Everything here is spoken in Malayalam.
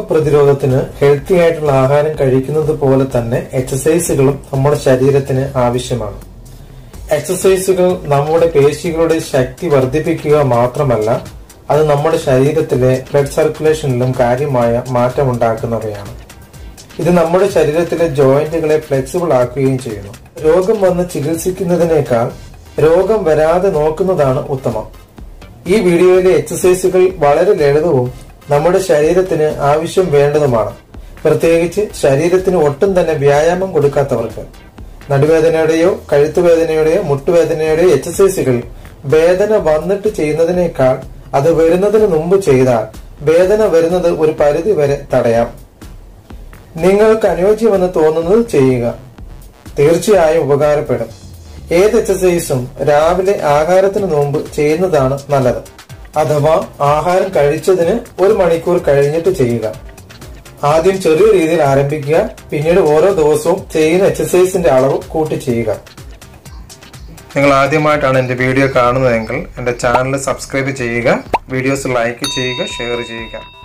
രോഗപ്രതിരോധത്തിന് ഹെൽത്തി ആയിട്ടുള്ള ആഹാരം കഴിക്കുന്നത് പോലെ തന്നെ എക്സസൈസുകളും നമ്മുടെ ശരീരത്തിന് ആവശ്യമാണ് എക്സസൈസുകൾ നമ്മുടെ പേശികളുടെ ശക്തി വർദ്ധിപ്പിക്കുക മാത്രമല്ല അത് നമ്മുടെ ശരീരത്തിലെ ബ്ലഡ് സർക്കുലേഷനിലും കാര്യമായ മാറ്റമുണ്ടാക്കുന്നവയാണ് ഇത് നമ്മുടെ ശരീരത്തിലെ ജോയിന്റുകളെ ഫ്ലെക്സിബിൾ ആക്കുകയും ചെയ്യുന്നു രോഗം വന്ന് ചികിത്സിക്കുന്നതിനേക്കാൾ രോഗം വരാതെ നോക്കുന്നതാണ് ഉത്തമം ഈ വീഡിയോയിലെ എക്സസൈസുകൾ വളരെ ലളിതവും നമ്മുടെ ശരീരത്തിന് ആവശ്യം വേണ്ടതുമാണ് പ്രത്യേകിച്ച് ശരീരത്തിന് ഒട്ടും തന്നെ വ്യായാമം കൊടുക്കാത്തവർക്ക് നടുവേദനയുടെയോ കഴുത്തുവേദനയുടെയോ മുട്ടുവേദനയുടെയോ എക്സസൈസുകൾ വേദന വന്നിട്ട് ചെയ്യുന്നതിനേക്കാൾ അത് വരുന്നതിന് മുമ്പ് ചെയ്താൽ വേദന വരുന്നത് ഒരു പരിധി വരെ തടയാം നിങ്ങൾക്ക് അനുയോജ്യമെന്ന് തോന്നുന്നത് ചെയ്യുക തീർച്ചയായും ഉപകാരപ്പെടും ഏത് എക്സസൈസും രാവിലെ ആഹാരത്തിന് മുമ്പ് ചെയ്യുന്നതാണ് നല്ലത് അഥവാ ആഹാരം കഴിച്ചതിന് ഒരു മണിക്കൂർ കഴിഞ്ഞിട്ട് ചെയ്യുക ആദ്യം ചെറിയ രീതിയിൽ ആരംഭിക്കുക പിന്നീട് ഓരോ ദിവസവും ചെയ്യുന്ന എക്സസൈസിന്റെ അളവ് കൂട്ടി ചെയ്യുക നിങ്ങൾ ആദ്യമായിട്ടാണ് എന്റെ വീഡിയോ കാണുന്നതെങ്കിൽ എന്റെ ചാനൽ സബ്സ്ക്രൈബ് ചെയ്യുക വീഡിയോസ് ലൈക്ക് ചെയ്യുക ഷെയർ ചെയ്യുക